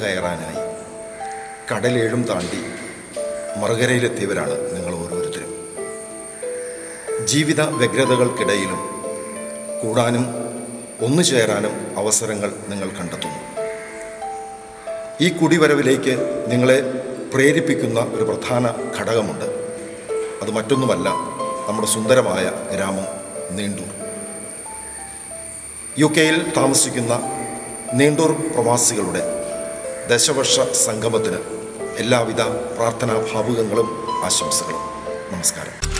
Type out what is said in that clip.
കയറാനായി കടലേഴും താണ്ടി മറുകരയിലെത്തിയവരാണ് നിങ്ങൾ ഓരോരുത്തരും ജീവിത വ്യഗ്രതകൾക്കിടയിലും കൂടാനും ഒന്നു ചേരാനും അവസരങ്ങൾ നിങ്ങൾ കണ്ടെത്തുന്നു ഈ കുടിവരവിലേക്ക് നിങ്ങളെ പ്രേരിപ്പിക്കുന്ന ഒരു പ്രധാന ഘടകമുണ്ട് അത് മറ്റൊന്നുമല്ല നമ്മുടെ സുന്ദരമായ ഗ്രാമം നീണ്ടൂർ യു കെയിൽ താമസിക്കുന്ന നീണ്ടൂർ പ്രവാസികളുടെ ദശവർഷ സംഗമത്തിന് എല്ലാവിധ പ്രാർത്ഥനാ ഭാവുകങ്ങളും ആശംസകളും നമസ്കാരം